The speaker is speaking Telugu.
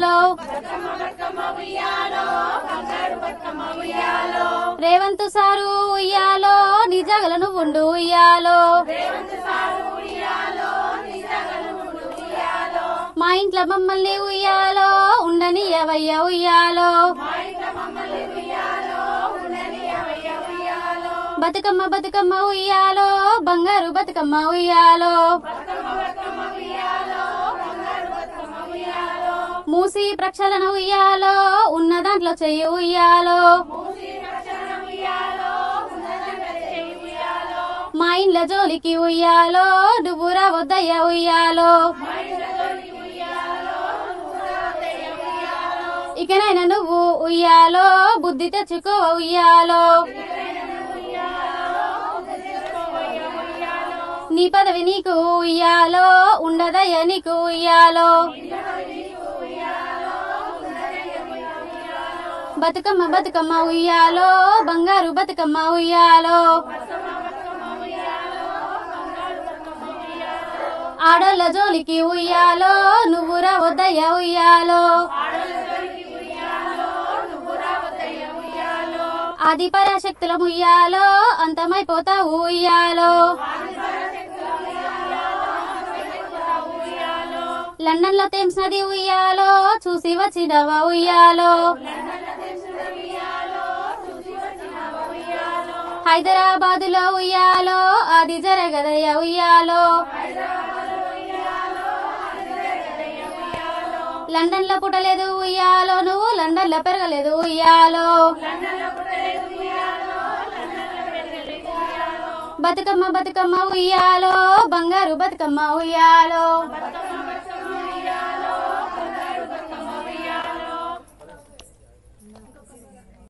రేవంత్ సారు ఉయ్యాలో నిజగలను ఉండు ఉయ్యాలో మా ఇంట్లో మమ్మల్ని ఉయ్యాలో ఉండని ఎవయ్య ఉయ్యాలో బతుకమ్మ బతుకమ్మ ఉయ్యాలో బంగారు బతుకమ్మ ఉయ్యాలో మూసి ప్రక్షాళన ఉయ్యాలో ఉన్న దాంట్లో చెయ్యి ఉయ్యాలో మా ఇండ్ల జోలికి ఉయ్యాలో నువ్వు రావద్దయ్య ఉయ్యాలో ఇకనైనా నువ్వు ఉయ్యాలో బుద్ధి తెచ్చుకో ఉయ్యాలో నీ పదవి నీకు ఉయ్యాలో ఉండదయ్య నీకు ఉయ్యాలో బతుకమ్మ బతుకమ్మ ఉయ్యాలో బంగారు బతుకమ్మ ఉయ్యాలో ఆడోళ్ళ జోలికి ఉయ్యాలో నువ్వు రావద్దయ్య ఉయ్యాలో ఆది పరాశక్తుల ఉయ్యాలో అంతమైపోతావు ఉయ్యాలో లండన్ లో థేమ్స్ నది ఉయ్యాలో చూసి వచ్చినవా ఉయ్యాలో హైదరాబాద్ లో ఉయ్యాలో అది జరగదయ్య ఉయ్యాలో లండన్ లో పుట్టలేదు ఉయ్యాలో నువ్వు లండన్ లో పెరగలేదు ఉయ్యాలో బతుకమ్మ బతుకమ్మ ఉయ్యాలో బంగారు బతుకమ్మ ఉయ్యాలో